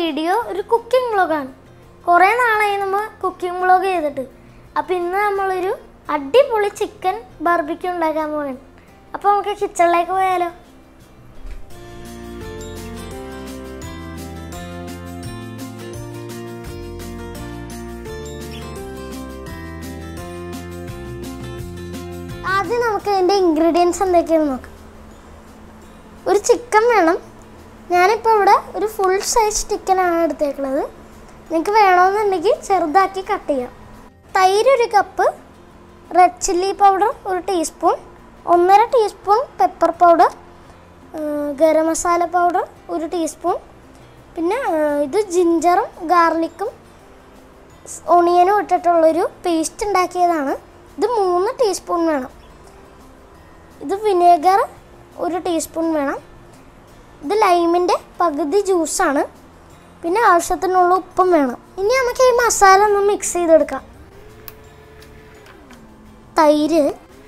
video ഒരു cooking വ്ളോഗാണ് കുറേ നാളായി നമ്മൾ കുക്കിംഗ് വ്ളോഗ് ചെയ്തിട്ട് അപ്പോൾ ഇന്ന് നമ്മളൊരു അടിപൊളി ചിക്കൻ ബർബിക്യൂ ഉണ്ടാക്കാൻ പോവാണ് അപ്പോൾ നമുക്ക് കിച്ചണിലേക്ക് പോയാലോ ആദ്യം നമുക്ക് അതിൻ്റെ ഇൻഗ്രീഡിയൻസ് എന്തൊക്കെയാണെന്ന് നോക്കാം ഒരു ചിക്കൻ വേണം ഞാനിപ്പോൾ ഇവിടെ ഒരു ഫുൾ സൈസ് ചിക്കനാണ് എടുത്തേക്കുന്നത് നിങ്ങൾക്ക് വേണമെന്നുണ്ടെങ്കിൽ ചെറുതാക്കി കട്ട് ചെയ്യാം തൈര് ഒരു കപ്പ് റെഡ് ചില്ലി പൗഡർ ഒരു ടീസ്പൂൺ ഒന്നര teaspoon pepper powder garam masala powder ഒരു ടീസ്പൂൺ പിന്നെ ആ, ഇത് ജിഞ്ചറും ഗാർലിക്കും ഒണിയനും ഇട്ടിട്ടുള്ളൊരു പേസ്റ്റ് ഉണ്ടാക്കിയതാണ് ഇത് മൂന്ന് ടീസ്പൂൺ വേണം ഇത് വിനേഗർ ഒരു ടീസ്പൂൺ വേണം ഇത് ലൈമിൻ്റെ പകുതി ജ്യൂസാണ് പിന്നെ ആവശ്യത്തിനുള്ള ഉപ്പും വേണം ഇനി നമുക്ക് ഈ മസാല ഒന്ന് മിക്സ് ചെയ്തെടുക്കാം തൈര്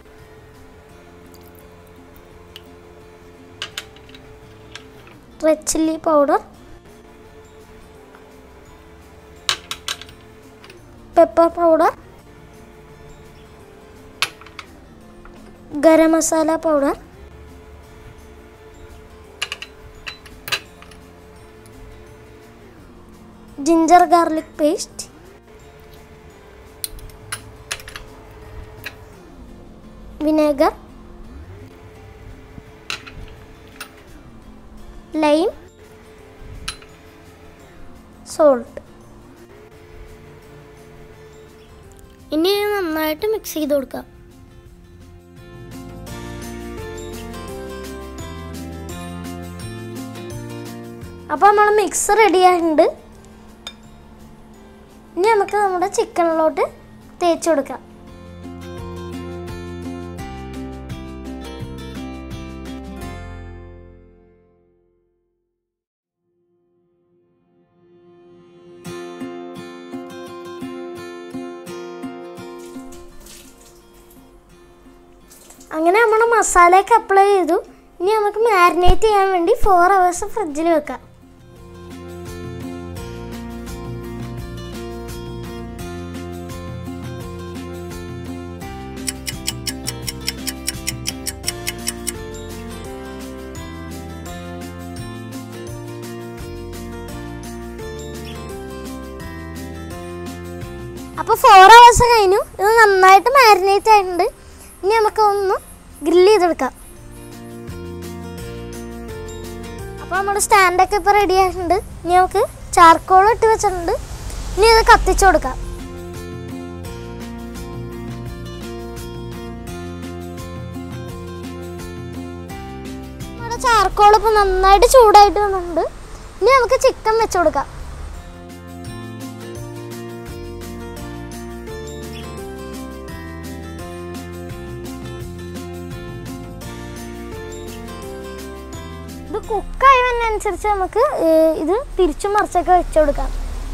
red chilli powder pepper powder garam masala powder ginger garlic paste vinegar lime salt ഇനി ഇത് നന്നായിട്ട് മിക്സ് ചെയ്ത് കൊടുക്കാം അപ്പോൾ നമ്മൾ മിക്സ് റെഡി ആയിട്ടുണ്ട് ഇനി നമുക്ക് നമ്മുടെ ചിക്കനിലോട്ട് തേച്ച് കൊടുക്കാം അങ്ങനെ നമ്മൾ മസാലയൊക്കെ അപ്ലൈ ചെയ്തു ഇനി നമുക്ക് മാരിനേറ്റ് ചെയ്യാൻ വേണ്ടി ഫോർ അവേഴ്സ് ഫ്രിഡ്ജിൽ വെക്കാം അപ്പോൾ ഫോർ അവേഴ്സ് കഴിഞ്ഞു ഇത് നന്നായിട്ട് മാരിനേറ്റ് ആയിട്ടുണ്ട് ഇനി നമുക്ക് ഒന്ന് ഗ്രില്ല് ചെയ്തെടുക്കാം അപ്പോൾ നമ്മുടെ സ്റ്റാൻഡൊക്കെ ഇപ്പോൾ റെഡി ആയിട്ടുണ്ട് ഇനി നമുക്ക് ചാർക്കോൾ ഇട്ട് വെച്ചിട്ടുണ്ട് ഇനി ഇത് കത്തിച്ചു കൊടുക്കാം നമ്മുടെ ചാർക്കോൾ ഇപ്പോൾ നന്നായിട്ട് ചൂടായിട്ട് വന്നിട്ടുണ്ട് ഇനി നമുക്ക് ചിക്കൻ വെച്ച് കൊടുക്കാം ഇത് കുക്കായി വരുന്നതനുസരിച്ച് നമുക്ക് ഏർ, ഇത് തിരിച്ചും മറിച്ചൊക്കെ വെച്ച് കൊടുക്കാം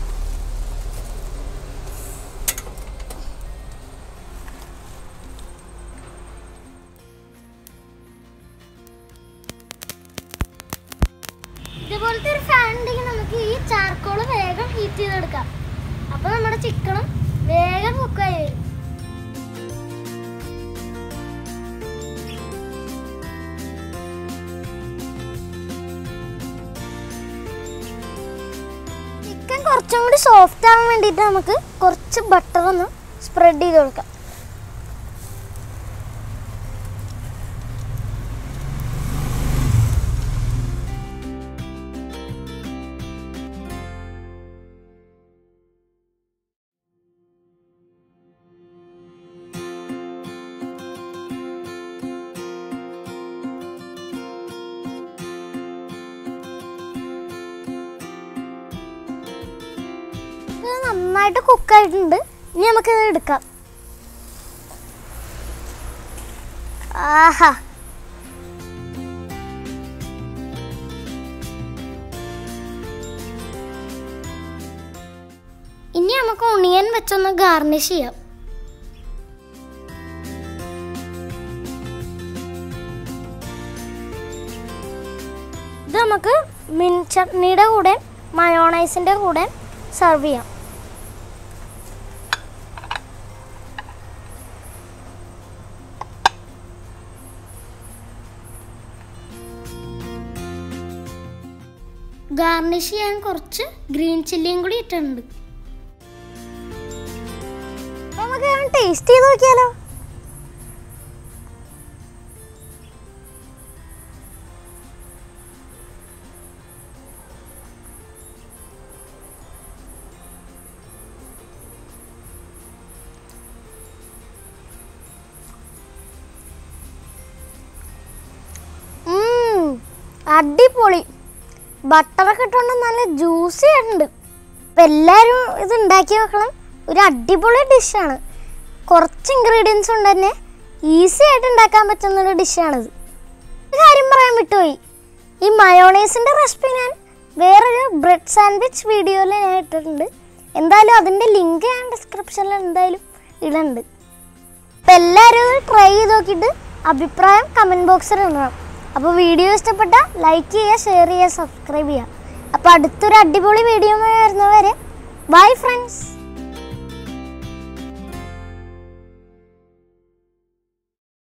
ഇതുപോലത്തെ ഒരു ഫാൻ ഉണ്ടെങ്കിൽ നമുക്ക് ഈ ചാർക്കോൾ വേഗം ഹീറ്റ് ചെയ്തെടുക്കാം അപ്പോൾ നമ്മുടെ ചിക്കനും വേഗം കുക്കായി വരും ചിക്കൻ കുറച്ചും കൂടി സോഫ്റ്റ് ആവാൻ വേണ്ടിയിട്ട് നമുക്ക് കുറച്ച് ബട്ടർ ഒന്ന് സ്പ്രെഡ് ചെയ്ത് കൊടുക്കാം ഇത് നന്നായിട്ട് കുക്കായിട്ടുണ്ട് ഇനി നമുക്കിത് എടുക്കാം ആഹാ ഇനി നമുക്ക് ഒണിയൻ വെച്ചൊന്ന് ഗാർണിഷ് ചെയ്യാം ഇത് നമുക്ക് മിൻ ചട്നിയുടെ കൂടെ മയോണൈസിൻ്റെ കൂടെ സെർവ് ചെയ്യാം ഗാർണിഷ് ചെയ്യാൻ കുറച്ച് ഗ്രീൻ ചില്ലിയും കൂടി ഇട്ടിട്ടുണ്ട് അപ്പൊ നമുക്ക് ടേസ്റ്റ് ചെയ്ത് നോക്കിയാലോ ഉം, അടിപൊളി ബട്ടറൊക്കെ ഇട്ടുകൊണ്ട് നല്ല ജ്യൂസി ആയിട്ടുണ്ട് അപ്പം എല്ലാവരും ഇത് ഉണ്ടാക്കി നോക്കണം ഒരു അടിപൊളി ഡിഷാണ് കുറച്ച് ഇൻഗ്രീഡിയൻസ് കൊണ്ട് തന്നെ ഈസി ആയിട്ട് ഉണ്ടാക്കാൻ പറ്റുന്ന ഒരു ഡിഷാണിത് ഒരു കാര്യം പറയാൻ വിട്ടുപോയി ഈ മയോണൈസിൻ്റെ റെസിപ്പി ഞാൻ വേറൊരു ബ്രെഡ് സാൻഡ്വിച്ച് വീഡിയോയിൽ ഞാൻ ഇട്ടിട്ടുണ്ട് എന്തായാലും അതിൻ്റെ ലിങ്ക് ഞാൻ ഡിസ്ക്രിപ്ഷനിൽ എന്തായാലും ഇടുന്നുണ്ട് അപ്പം എല്ലാവരും ട്രൈ ചെയ്ത് നോക്കിയിട്ട് അഭിപ്രായം കമൻറ്റ് ബോക്സിൽ ഇടണം അപ്പോൾ വീഡിയോ ഇഷ്ടപ്പെട്ട ലൈക്ക് ചെയ്യുക ഷെയർ ചെയ്യുക സബ്സ്ക്രൈബ് ചെയ്യുക അപ്പോൾ അടുത്തൊരു അടിപൊളി വീഡിയോ വരുന്നവരെ ബൈ ഫ്രണ്ട്സ്